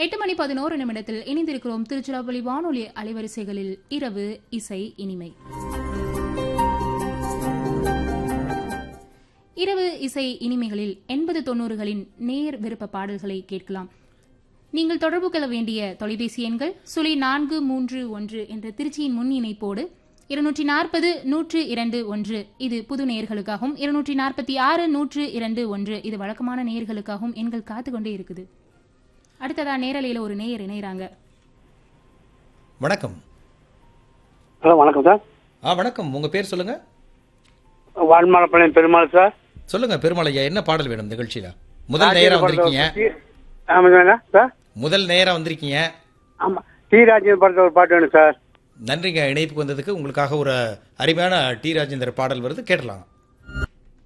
எட்டு மணி பதினோரு நிமிடத்தில் இணைந்திருக்கிறோம் திருச்சிராப்பள்ளி வானொலி அலைவரிசைகளில் இரவு இசை இனிமை இரவு இசை இனிமைகளில் எண்பது தொண்ணூறுகளின் நேர் விருப்ப பாடல்களை கேட்கலாம் நீங்கள் தொடர்பு கொள்ள வேண்டிய தொலைபேசி எண்கள் சுழி நான்கு மூன்று ஒன்று என்ற திருச்சியின் முன் இணைப்போடு இருநூற்றி நாற்பது நூற்று இரண்டு ஒன்று இது புது நேயர்களுக்காகவும் இருநூற்றி நாற்பத்தி ஆறு நூற்று இரண்டு ஒன்று இது வழக்கமான நேயர்களுக்காகவும் எண்கள் காத்து கொண்டே இருக்குது அடுத்ததா நேரலையில ஒரு நேயர் இணையறாங்க வணக்கம் ஹலோ வணக்கம் சார் ஆ வணக்கம் உங்க பேர் சொல்லுங்க வான்மரப்பாளையம் பெருமாள் சார் சொல்லுங்க பெருமாளையா என்ன பாடல் வேணும் நிகழ்ச்சியில முதல் நேரா வந்திருக்கீங்க ஆமாம் சார் முதல் நேரா வந்திருக்கீங்க ஆமாம் டி ராஜேந்திரன் படத்தில் ஒரு பாட்டு வேணும் சார் நன்றிங்க இணைப்புக்கு வந்ததுக்கு உங்களுக்காக ஒரு அருமையான டி ராஜேந்தர் பாடல் வருது கேட்டலாம்